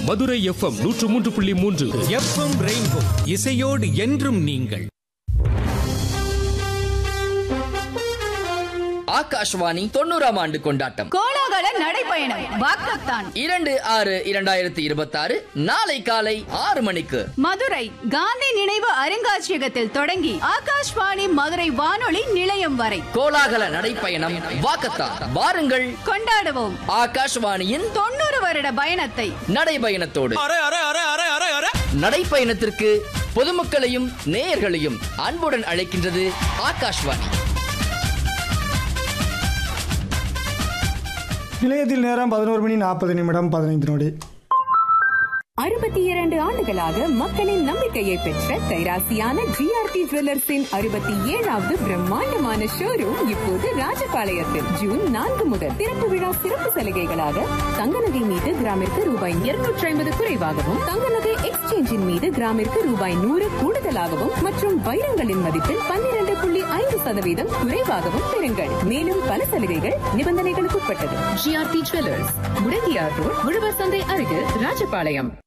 Madurai FM நூற்று மூன்று புள்ளி மூன்று எஃப்எம் ரெயின்போ இசையோடு என்றும் நீங்கள் ஆகாஷ்வாணி தொண்ணூறாம் ஆண்டு கொண்டாட்டம் கோலாகல நடைப்பயணம் வாக்கத்தான் இரண்டு ஆறு இரண்டாயிரத்தி இருபத்தி ஆறு நாளை காலை ஆறு மணிக்கு மதுரை காந்தி நினைவு அருங்காட்சியகத்தில் தொடங்கி ஆகாஷ்வாணி மதுரை வானொலி நிலையம் வரை கோலாகல நடைப்பயணம் வாக்கத்தான் வாருங்கள் கொண்டாடுவோம் ஆகாஷ்வாணியின் தொண்ணூறு வருட பயணத்தை நடைபயணத்தோடு நடைப்பயணத்திற்கு பொதுமக்களையும் நேயர்களையும் அன்புடன் அழைக்கின்றது ஆகாஷ்வாணி நிலையத்தில் நேரம் பதினோரு மணி நாற்பது நிமிடம் பதினைந்து நொடி அறுபத்தி இரண்டு ஆண்டுகளாக மக்களின் நம்பிக்கையை பெற்ற கைராசியான ஜிஆர்டி ஜுவல்லர்ஸின் அறுபத்தி ஏழாவது பிரம்மாண்டமான ஷோரூம் இப்போது ராஜபாளையத்தில் ஜூன் நான்கு முதல் திறப்பு விழா சிறப்பு சலுகைகளாக தங்க நகை மீது கிராமிற்கு ரூபாய் இருநூற்றி ஐம்பது குறைவாகவும் தங்க நகை எக்ஸ்சேஞ்சின் மீது கிராமிற்கு ரூபாய் நூறு கூடுதலாகவும் மற்றும் வைரங்களின் மதிப்பில் பன்னிரண்டு புள்ளி ஐந்து சதவீதம் குறைவாகவும் பெறுங்கள் மேலும் பல சலுகைகள் நிபந்தனைகளுக்கு உட்பட்டது ஜிஆர்டி ஜுவல்லர்ஸ் முடங்கியார் ரோட் உழவர் சந்தை அருகில் ராஜபாளையம்